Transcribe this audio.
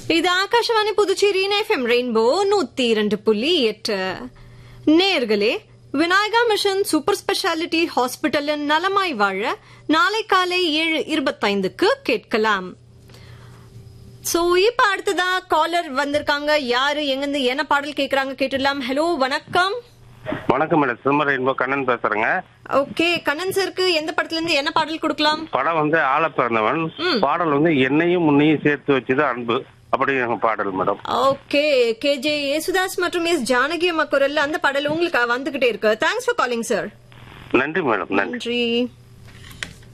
இது Akashvani Puducherry FM rainbow நூத்தி இரண்டு புள்ளி எட்டு நேர்களே விநாயகா மிஷன் சூப்பர் ஸ்பெஷாலிட்டி ஹாஸ்பிட்டலின் நலமாய் வாழ நாளை காலை ஏழு இருபத்தைந்துக்கு கேட்கலாம் சோ இப்ப அடுத்ததா காலர் வந்திருக்காங்க யாரு எங்கிருந்து என்ன பாடல் கேக்குறாங்க கேட்டுடலாம் ஹலோ வணக்கம் வணக்கம் மேடம் சிம்மர் ரெயின்போ கண்ணன் பேசுறேங்க ஓகே கண்ணன் சருக்கு எந்த படத்துல இருந்து என்ன பாடல் கொடுக்கலாம் படம் வந்து ஆள பிறந்தவன் பாடல் வந்து என்னையும் முன்னையும் சேர்த்து வச்சது அன்பு அப்படிங்கிற பாடல் மேடம் ஓகே கேஜே யேசுதாஸ் மற்றும் எஸ் ஜானகி அம்மா குரல்ல அந்த பாடல் உங்களுக்கு வந்துகிட்டே இருக்கு தேங்க்ஸ் ஃபார் காலிங் சார் நன்றி மேடம் நன்றி நன்றி